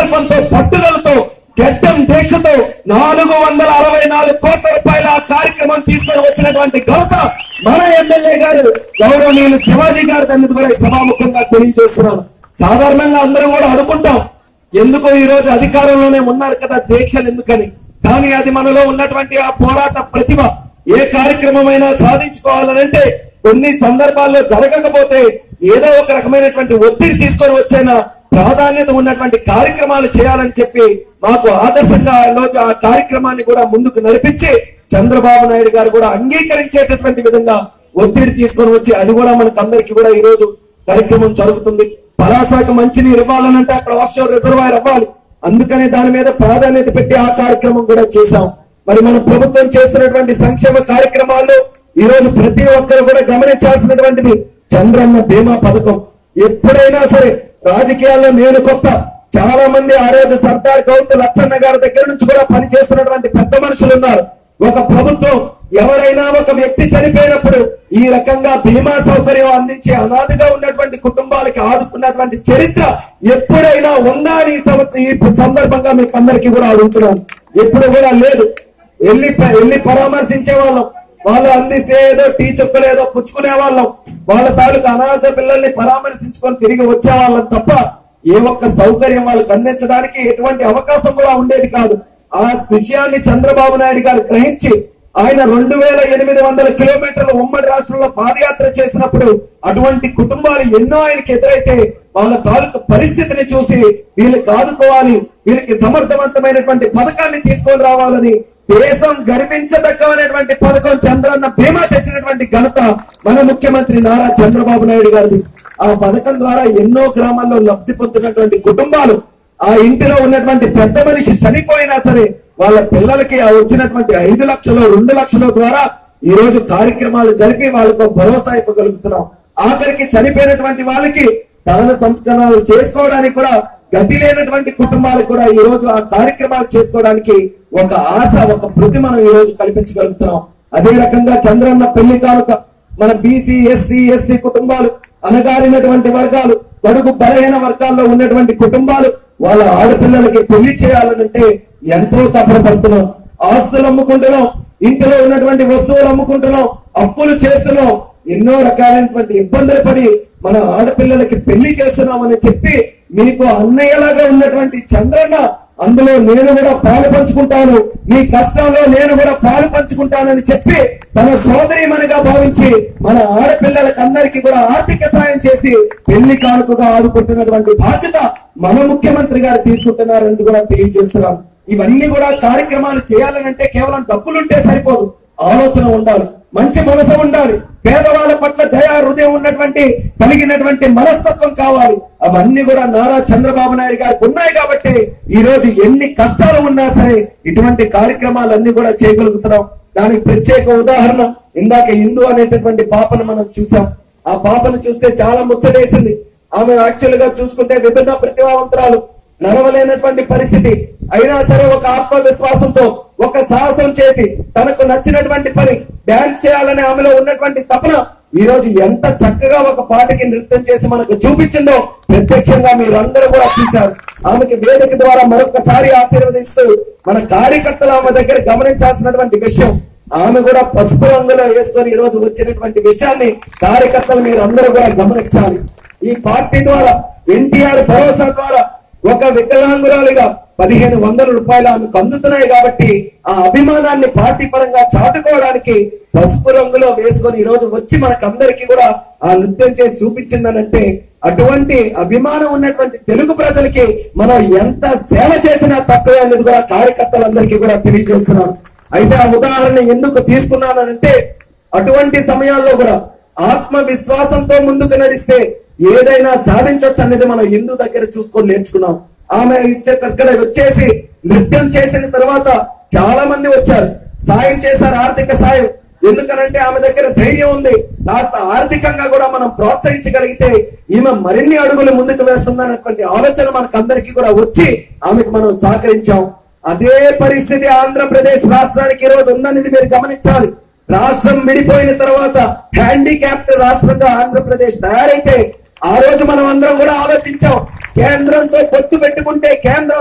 సంకల్పంతో పట్టుదలతో గడ్డం దీక్షతో నాలుగు వందల అరవై నాలుగు కోట్ల రూపాయల ఆ కార్యక్రమం తీసుకొని వచ్చినటువంటి ఘనత మన ఎమ్మెల్యే గారు గౌరవనీయులు శివాజీ గారు దాన్ని కూడా ఈ సభాముఖంగా తెలియజేస్తున్నాను సాధారణంగా అందరూ కూడా అనుకుంటాం ఎందుకో ఈ రోజు అధికారంలోనే ఉన్నారు కదా దీక్షలు ఎందుకని కానీ అది మనలో ఉన్నటువంటి ఆ పోరాట ప్రతిభ ఏ కార్యక్రమమైనా సాధించుకోవాలనంటే కొన్ని సందర్భాల్లో జరగకపోతే ఏదో ఒక రకమైనటువంటి ఒత్తిడి తీసుకొని వచ్చైనా ప్రాధాన్యత ఉన్నటువంటి కార్యక్రమాలు చేయాలని చెప్పి మాకు ఆదర్శంగా ఆ రోజు ఆ కార్యక్రమాన్ని కూడా ముందుకు నడిపించి చంద్రబాబు నాయుడు గారు కూడా అంగీకరించేటటువంటి విధంగా ఒత్తిడి తీసుకొని వచ్చి అది కూడా మనకు అందరికి కూడా ఈ రోజు కార్యక్రమం జరుగుతుంది పలాసాకు మంచినీరు ఇవ్వాలనంటే అక్కడ ఆఫ్షోర్ రిజర్వాయర్ అవ్వాలి అందుకని దాని మీద ప్రాధాన్యత పెట్టి ఆ కార్యక్రమం కూడా చేశాం మరి మన ప్రభుత్వం చేస్తున్నటువంటి సంక్షేమ కార్యక్రమాల్లో ఈ రోజు ప్రతి ఒక్కరు కూడా గమనించాల్సినటువంటిది చంద్రన్న బీమా పథకం ఎప్పుడైనా సరే రాజకీయాల్లో నేను కొత్త చాలా మంది ఆ రోజు సర్దార్ గౌతు లచ్చన్న గారి దగ్గర నుంచి కూడా పనిచేస్తున్నటువంటి పెద్ద మనుషులు ఉన్నారు ఒక ప్రభుత్వం ఎవరైనా ఒక వ్యక్తి చనిపోయినప్పుడు ఈ రకంగా బీమా సౌకర్యం అందించే అనాథగా ఉన్నటువంటి కుటుంబాలకి ఆదుకున్నటువంటి చరిత్ర ఎప్పుడైనా ఉందా అని ఈ సంవత్సరం ఈ సందర్భంగా మీకు అందరికీ కూడా అడుగుతున్నాను ఎప్పుడు కూడా లేదు వెళ్ళి ప- వెళ్ళి పరామర్శించే వాళ్ళం వాళ్ళు అందిస్తే ఏదో టీ చుక్కలు ఏదో పుచ్చుకునే వాళ్ళం వాళ్ళ తాలూకు అనాథ పిల్లల్ని పరామర్శించుకొని తిరిగి వచ్చే వాళ్ళం తప్ప ఏ ఒక్క సౌకర్యం వాళ్ళకి అందించడానికి ఎటువంటి అవకాశం కూడా ఉండేది కాదు ఆ విషయాన్ని చంద్రబాబు నాయుడు గారు గ్రహించి ఆయన రెండు వేల ఎనిమిది వందల కిలోమీటర్ల ఉమ్మడి రాష్ట్రంలో పాదయాత్ర చేసినప్పుడు అటువంటి కుటుంబాలు ఎన్నో ఆయనకి ఎదురైతే వాళ్ళ తాలూకు పరిస్థితిని చూసి వీళ్ళకి ఆదుకోవాలి వీళ్ళకి సమర్థవంతమైనటువంటి పథకాన్ని తీసుకొని రావాలని దేశం గర్వించదగ్గమైనటువంటి పథకం చంద్రన్న బీమా తెచ్చినటువంటి ఘనత మన ముఖ్యమంత్రి నారా చంద్రబాబు నాయుడు గారిది ఆ పథకం ద్వారా ఎన్నో గ్రామాల్లో లబ్ధి పొందినటువంటి కుటుంబాలు ఆ ఇంటిలో ఉన్నటువంటి పెద్ద మనిషి చనిపోయినా సరే వాళ్ళ పిల్లలకి ఆ వచ్చినటువంటి ఐదు లక్షలు రెండు లక్షల ద్వారా ఈ రోజు కార్యక్రమాలు జరిపి వాళ్ళకు భరోసా ఇవ్వగలుగుతున్నాం ఆఖరికి చనిపోయినటువంటి వాళ్ళకి దహన సంస్కరణలు చేసుకోవడానికి కూడా గతి లేనటువంటి కుటుంబాలకు కూడా ఈ రోజు ఆ కార్యక్రమాలు చేసుకోవడానికి ఒక ఆశ ఒక వృత్తి మనం ఈ రోజు కల్పించగలుగుతున్నాం అదే రకంగా చంద్రన్న పెళ్లి కానుక మన బీసీ ఎస్సీ ఎస్సీ కుటుంబాలు అనగారినటువంటి వర్గాలు బడుగు బలహీన వర్గాల్లో ఉన్నటువంటి కుటుంబాలు వాళ్ళ ఆడపిల్లలకి పెళ్లి చేయాలనంటే ఎంతో తపన పడుతున్నాం ఆస్తులు అమ్ముకుంటున్నాం ఇంటిలో ఉన్నటువంటి వస్తువులు అమ్ముకుంటున్నాం అప్పులు చేస్తున్నాం ఎన్నో రకాలైనటువంటి ఇబ్బందులు పడి మన ఆడపిల్లలకి పెళ్లి చేస్తున్నామని చెప్పి మీకు అన్నయ్యలాగా ఉన్నటువంటి చంద్రన్న అందులో నేను కూడా పాలు పంచుకుంటాను మీ కష్టంలో నేను కూడా పాలు పంచుకుంటానని చెప్పి తన సోదరిమనిగా భావించి మన ఆడపిల్లలకి అందరికీ కూడా ఆర్థిక సాయం చేసి పెళ్లి కానుకగా ఆదుకుంటున్నటువంటి బాధ్యత మన ముఖ్యమంత్రి గారు తీసుకుంటున్నారని కూడా తెలియజేస్తున్నాం ఇవన్నీ కూడా కార్యక్రమాలు చేయాలనంటే కేవలం డబ్బులుంటే సరిపోదు ఆలోచన ఉండాలి మంచి మనసు ఉండాలి పేదవాళ్ళ పట్ల దయా హృదయం ఉన్నటువంటి కలిగినటువంటి మనస్తత్వం కావాలి అవన్నీ కూడా నారా చంద్రబాబు నాయుడు గారికి ఉన్నాయి కాబట్టి ఈ రోజు ఎన్ని కష్టాలు ఉన్నా సరే ఇటువంటి కార్యక్రమాలన్నీ కూడా చేయగలుగుతున్నాం దానికి ప్రత్యేక ఉదాహరణ ఇందాక హిందూ అనేటటువంటి పాపను మనం చూసాం ఆ పాపను చూస్తే చాలా ముచ్చటేసింది ఆమె యాక్చువల్ గా చూసుకుంటే విభిన్న ప్రతిభావంతరాలు నడవలేనటువంటి పరిస్థితి అయినా సరే ఒక ఆత్మవిశ్వాసంతో ఒక సాహసం చేసి తనకు నచ్చినటువంటి పని డాన్స్ చేయాలనే ఆమెలో ఉన్నటువంటి తపన ఈ రోజు ఎంత చక్కగా ఒక పాటకి నృత్యం చేసి మనకు చూపించిందో ప్రత్యక్షంగా మీరందరూ కూడా చూశారు ఆమెకి వేదిక ద్వారా మరొకసారి ఆశీర్వదిస్తూ మన కార్యకర్తలు ఆమె దగ్గర గమనించాల్సినటువంటి విషయం ఆమె కూడా పసుపు రంగులో వేసుకొని ఈ రోజు వచ్చినటువంటి విషయాన్ని కార్యకర్తలు మీరు అందరూ కూడా గమనించాలి ఈ పార్టీ ద్వారా ఎన్టీఆర్ భరోసా ద్వారా ఒక వికలాంగురాలిగా పదిహేను వందల రూపాయలు ఆమెకు అందుతున్నాయి కాబట్టి ఆ అభిమానాన్ని పార్టీ పరంగా చాటుకోవడానికి పసుపు రంగులో వేసుకొని ఈ రోజు వచ్చి మనకందరికీ కూడా ఆ నృత్యం చేసి చూపించిందనంటే అటువంటి అభిమానం ఉన్నటువంటి తెలుగు ప్రజలకి మనం ఎంత సేవ చేసినా తక్కువే అనేది కూడా కార్యకర్తలందరికీ కూడా తెలియజేస్తున్నాను అయితే ఆ ఉదాహరణ ఎందుకు తీసుకున్నానంటే అటువంటి సమయాల్లో కూడా ఆత్మవిశ్వాసంతో ముందుకు నడిస్తే ఏదైనా సాధించవచ్చు అనేది మనం హిందూ దగ్గర చూసుకొని నేర్చుకున్నాం ఆమె ఇచ్చే అక్కడ వచ్చేసి నృత్యం చేసిన తర్వాత చాలా మంది వచ్చారు సాయం చేశారు ఆర్థిక సాయం ఎందుకనంటే ఆమె దగ్గర ధైర్యం ఉంది కాస్త ఆర్థికంగా కూడా మనం ప్రోత్సహించగలిగితే ఈమె మరిన్ని అడుగులు ముందుకు వేస్తుందన్నటువంటి ఆలోచన మనకు అందరికీ కూడా వచ్చి ఆమెకు మనం సహకరించాం అదే పరిస్థితి ఆంధ్రప్రదేశ్ రాష్ట్రానికి ఈ రోజు ఉందనేది మీరు గమనించాలి రాష్ట్రం విడిపోయిన తర్వాత హ్యాండిక్యాప్డ్ రాష్ట్రంగా ఆంధ్రప్రదేశ్ తయారైతే ఆ రోజు మనం అందరం కూడా ఆలోచించాం కేంద్రంతో పొత్తు పెట్టుకుంటే కేంద్రం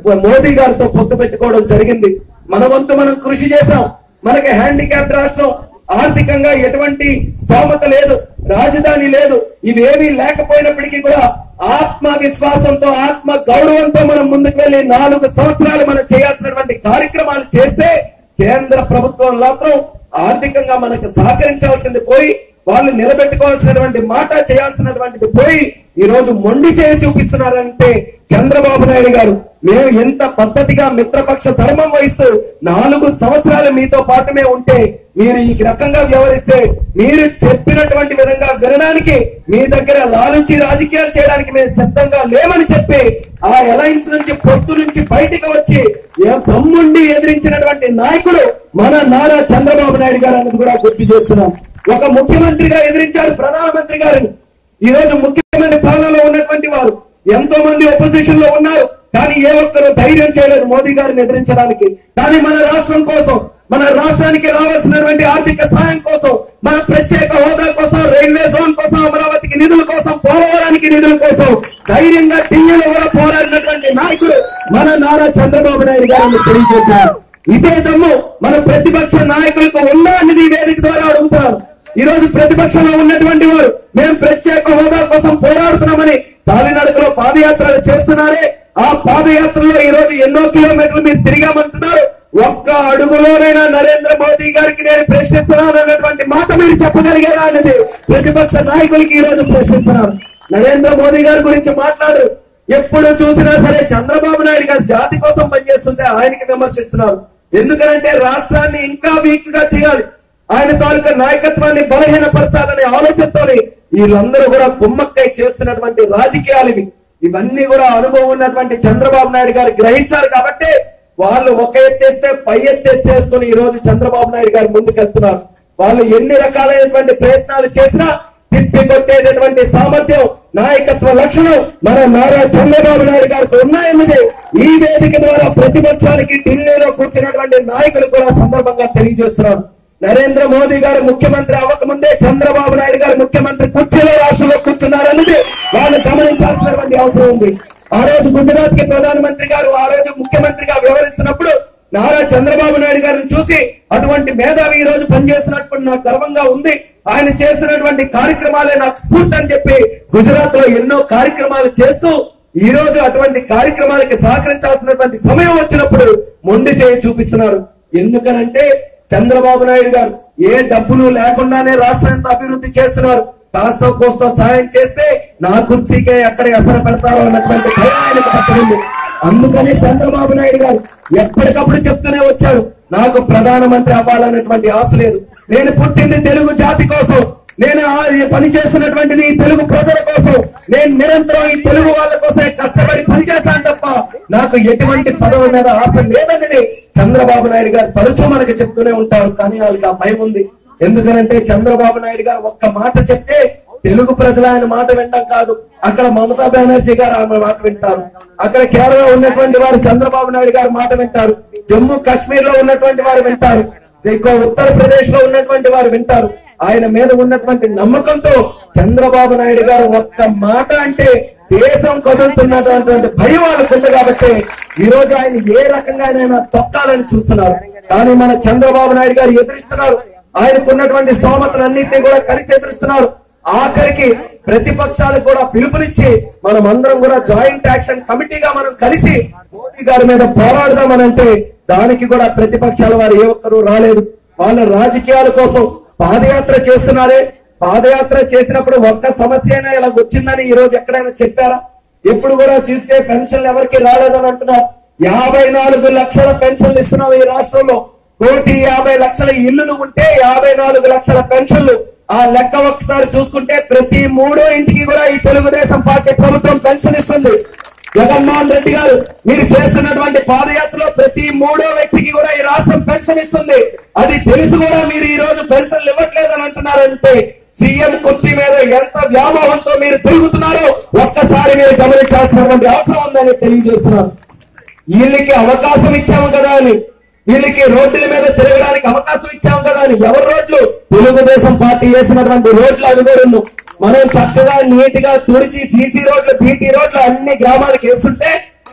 మోదీ గారితో పొత్తు పెట్టుకోవడం జరిగింది మన వంతు మనం కృషి చేశాం మనకి హ్యాండిక్యాప్ రాష్ట్రం ఆర్థికంగా ఎటువంటి స్తోమత లేదు రాజధాని లేదు ఇవేమీ లేకపోయినప్పటికీ కూడా ఆత్మ విశ్వాసంతో ఆత్మ గౌరవంతో మనం ముందుకు వెళ్ళి నాలుగు సంవత్సరాలు మనం చేయాల్సినటువంటి కార్యక్రమాలు చేస్తే కేంద్ర ప్రభుత్వం మాత్రం ఆర్థికంగా మనకు సహకరించాల్సింది పోయి వాళ్ళు నిలబెట్టుకోవాల్సినటువంటి మాట చేయాల్సినటువంటిది పోయి ఈ రోజు మొండి చేయి చూపిస్తున్నారంటే చంద్రబాబు నాయుడు గారు మేము ఎంత పద్ధతిగా మిత్రపక్ష ధర్మం వహిస్తూ నాలుగు సంవత్సరాలు మీతో పాటుమే ఉంటే మీరు ఈ రకంగా వ్యవహరిస్తే మీరు చెప్పినటువంటి విధంగా వినడానికి మీ దగ్గర లాలుచి రాజకీయాలు చేయడానికి మేము సిద్ధంగా లేమని చెప్పి ఆ అలయన్స్ నుంచి పొత్తు నుంచి బయటికి వచ్చి ఏ తమ్ముండి ఎదిరించినటువంటి నాయకుడు మన నారా చంద్రబాబు నాయుడు గారు అన్నది కూడా గుర్తు చేస్తున్నాం ఒక ముఖ్యమంత్రిగా ఎదిరించారు ప్రధానమంత్రి గారిని ఈ రోజు ముఖ్యమంత్రి స్థానంలో ఉన్నటువంటి వారు ఎంతో మంది ఒపోజిషన్ లో ఉన్నారు కానీ ఏ ఒక్కరు ధైర్యం చేయలేదు మోదీ గారిని ఎదిరించడానికి కానీ మన రాష్ట్రం కోసం మన రాష్ట్రానికి రావాల్సినటువంటి ఆర్థిక సహాయం కోసం మన ప్రత్యేక హోదా కోసం రైల్వే జోన్ కోసం అమరావతికి నిధుల కోసం పోలవరానికి నిధుల కోసం ధైర్యంగా ఢిల్లీలో కూడా పోరాడినటువంటి నాయకుడు మన నారా చంద్రబాబు నాయుడు గారిని తెలియజేశారు ఇదే దమ్ము మన ప్రతిపక్ష నాయకులకు ఉందా అనేది ఈ వేదిక ద్వారా అడుగుతారు ఈ రోజు ప్రతిపక్షంలో ఉన్నటువంటి వారు మేము ప్రత్యేక హోదా కోసం పోరాడుతున్నామని కాలినడకలో పాదయాత్రలు చేస్తున్నారే ఆ పాదయాత్రలో ఈ రోజు ఎన్నో కిలోమీటర్లు మీరు తిరిగామంటున్నారు ఒక్క అడుగులోనైనా నరేంద్ర మోదీ గారికి నేను ప్రశ్నిస్తున్నాను అన్నటువంటి మాట మీరు చెప్పగలిగారా అనేది ప్రతిపక్ష నాయకులకి ఈ రోజు ప్రశ్నిస్తున్నారు నరేంద్ర మోదీ గారి గురించి మాట్లాడు ఎప్పుడు చూసినా సరే చంద్రబాబు నాయుడు గారు జాతి కోసం పనిచేస్తుంటే ఆయనకి విమర్శిస్తున్నారు ఎందుకనంటే రాష్ట్రాన్ని ఇంకా వీక్ గా చేయాలి ఆయన తాలూకా నాయకత్వాన్ని బలహీనపరచాలనే ఆలోచనతోని వీళ్ళందరూ కూడా కుమ్మక్కై చేస్తున్నటువంటి రాజకీయాలు ఇవి ఇవన్నీ కూడా అనుభవం ఉన్నటువంటి చంద్రబాబు నాయుడు గారు గ్రహించారు కాబట్టి వాళ్ళు ఒక ఎత్తేస్తే పై ఎత్తేసుకుని ఈ రోజు చంద్రబాబు నాయుడు గారు ముందుకెళ్తున్నారు వాళ్ళు ఎన్ని రకాలైనటువంటి ప్రయత్నాలు చేసినా తిప్పి కొట్టేటటువంటి సామర్థ్యం నాయకత్వ లక్షణం మన నారా చంద్రబాబు నాయుడు గారికి ఉన్నాయన్నది ఈ వేదిక ద్వారా ప్రతిపక్షానికి ఢిల్లీలో కూర్చున్నటువంటి నాయకులు కూడా సందర్భంగా తెలియజేస్తున్నారు నరేంద్ర మోదీ గారు ముఖ్యమంత్రి అవ్వకముందే చంద్రబాబు నాయుడు గారు ముఖ్యమంత్రి కుర్చీలో రాష్ట్రంలో కూర్చున్నారన్నది వాళ్ళు గమనించాల్సినటువంటి అవసరం ఉంది ఆ రోజు గుజరాత్ కి ప్రధానమంత్రి గారు ఆ రోజు ముఖ్యమంత్రిగా వ్యవహరిస్తున్నప్పుడు నారా చంద్రబాబు నాయుడు గారిని చూసి అటువంటి మేధావి ఈ రోజు పనిచేస్తున్నప్పుడు నాకు గర్వంగా ఉంది ఆయన చేస్తున్నటువంటి కార్యక్రమాలే నాకు స్ఫూర్తి అని చెప్పి గుజరాత్ లో ఎన్నో కార్యక్రమాలు చేస్తూ ఈ రోజు అటువంటి కార్యక్రమాలకి సహకరించాల్సినటువంటి సమయం వచ్చినప్పుడు మొండి చేయి చూపిస్తున్నారు ఎందుకనంటే చంద్రబాబు నాయుడు గారు ఏ డబ్బులు లేకుండానే రాష్ట్రాన్ని అభివృద్ధి చేస్తున్నారు కాస్త కోస్తో సాయం చేస్తే నా కుర్చీకే ఎక్కడ ఎసర పెడతారో అన్నటువంటి భయం ఆయనకు పట్టుకుంది అందుకని చంద్రబాబు నాయుడు గారు ఎప్పటికప్పుడు చెప్తూనే వచ్చాడు నాకు ప్రధానమంత్రి అవ్వాలన్నటువంటి ఆశ లేదు నేను పుట్టింది తెలుగు జాతి కోసం నేను ఆ- ఈ పని చేస్తున్నటువంటిది ఈ తెలుగు ప్రజల కోసం నేను నిరంతరం ఈ తెలుగు వాళ్ళ కోసమే కష్టపడి పనిచేస్తాను తప్ప నాకు ఎటువంటి పదవి మీద ఆశ లేదనేది చంద్రబాబు నాయుడు గారు తరచూ మనకి చెప్తూనే ఉంటారు కానీ వాళ్ళకి ఆ భయం ఉంది ఎందుకనంటే చంద్రబాబు నాయుడు గారు ఒక్క మాట చెప్తే తెలుగు ప్రజలు ఆయన మాట వినడం కాదు అక్కడ మమతా బెనర్జీ గారు ఆమె మాట వింటారు అక్కడ కేరళ ఉన్నటువంటి వారు చంద్రబాబు నాయుడు గారు మాట వింటారు జమ్మూ కాశ్మీర్ లో ఉన్నటువంటి వారు వింటారు ఎక్కువ ఉత్తరప్రదేశ్ లో ఉన్నటువంటి వారు వింటారు ఆయన మీద ఉన్నటువంటి నమ్మకంతో చంద్రబాబు నాయుడు గారు ఒక్క మాట అంటే దేశం కదులుతున్నటువంటి భయం వాళ్ళకు ఉంది కాబట్టి ఈ రోజు ఆయన ఏ రకంగానైనా తొక్కాలని చూస్తున్నారు కానీ మన చంద్రబాబు నాయుడు గారు ఎదురిస్తున్నారు ఆయనకున్నటువంటి స్తోమతలన్నింటినీ కూడా కలిసి ఎదురుస్తున్నారు ఆఖరికి ప్రతిపక్షాలు కూడా పిలుపునిచ్చి మనం అందరం కూడా జాయింట్ యాక్షన్ కమిటీగా మనం కలిసి మోదీ గారి మీద పోరాడదామనంటే దానికి కూడా ప్రతిపక్షాల వారు ఏ ఒక్కరూ రాలేదు వాళ్ళ రాజకీయాల కోసం పాదయాత్ర చేస్తున్నారే పాదయాత్ర చేసినప్పుడు ఒక్క సమస్య అయినా ఇలా వచ్చిందని ఈ రోజు ఎక్కడైనా చెప్పారా ఎప్పుడు కూడా చూస్తే పెన్షన్లు ఎవరికి రాలేదని అంటున్నారు యాభై నాలుగు లక్షల పెన్షన్లు ఇస్తున్నాం ఈ రాష్ట్రంలో కోటి యాభై లక్షల ఇల్లులు ఉంటే యాభై నాలుగు లక్షల పెన్షన్లు ఆ లెక్క ఒకసారి చూసుకుంటే ప్రతి మూడో ఇంటికి కూడా ఈ తెలుగుదేశం పార్టీ ప్రభుత్వం పెన్షన్ ఇస్తుంది జగన్మోహన్ రెడ్డి గారు మీరు చేస్తున్నటువంటి పాదయాత్రలో ప్రతి మూడో వ్యక్తికి కూడా ఈ రాష్ట్రం పెన్షన్ ఇస్తుంది అది తెలిసి కూడా మీరు ఈ రోజు పెన్షన్లు ఇవ్వట్లేదని అంటున్నారంటే సీఎం కుర్చీ మీద ఎంత వ్యామోహంతో మీరు తిరుగుతున్నారో ఒక్కసారి మీరు గమనించాల్సినటువంటి అవసరం ఉందని తెలియజేస్తున్నారు వీళ్ళకి అవకాశం ఇచ్చాము కదా అని వీళ్ళకి రోడ్ల మీద తిరగడానికి అవకాశం ఇచ్చాము కదా అని ఎవరి రోడ్లు తెలుగుదేశం పార్టీ వేసినటువంటి రోడ్లు అవి కూడా ఉన్నాయి. మనం చక్కగా నీట్ గా తుడిచి సీసీ రోడ్లు బీటీ రోడ్లు అన్ని గ్రామాలకు వేస్తుంటే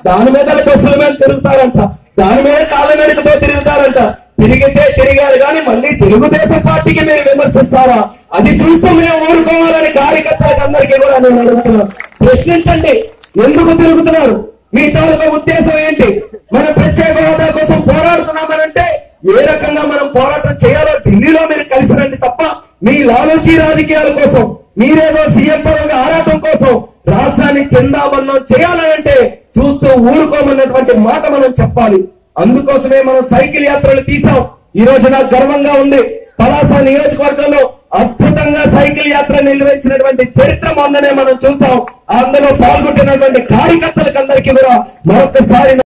దాని మీద బస్సుల మీద తిరుగుతారంట దాని మీద కాళ్ళ నడుకతో తిరుగుతారంట తిరిగితే తిరిగారు కానీ మళ్ళీ తెలుగుదేశం పార్టీకి మీరు విమర్శిస్తారా అది చూస్తూ మేము ఊరుకోవాలని కార్యకర్తలకు అందరికీ కూడా నేను అడుగుతున్నాను ప్రశ్నించండి ఎందుకు తిరుగుతున్నారు మీ తాలూకా ఉద్దేశం ఏంటి మన ప్రత్యేక హోదా కోసం పోరాడుతున్నామనంటే ఏ రకంగా మనం పోరాటం చేయాలో ఢిల్లీలో మీరు కలిసి రండి తప్ప మీ లాలోచీ రాజకీయాల కోసం మీరేదో సీఎం పదవి ఆరాటం కోసం రాష్ట్రాన్ని చెందామన్నం చేయాలనంటే చూస్తూ ఊరుకోమన్నటువంటి మాట మనం చెప్పాలి అందుకోసమే మనం సైకిల్ యాత్రలు తీసాం ఈ రోజు నాకు గర్వంగా ఉంది పలాస నియోజకవర్గంలో అద్భుతంగా సైకిల్ యాత్ర నిర్వహించినటువంటి చరిత్ర మొన్ననే మనం చూసాం అందులో పాల్గొంటున్నటువంటి కార్యకర్తలకు అందరికీ కూడా మరొకసారి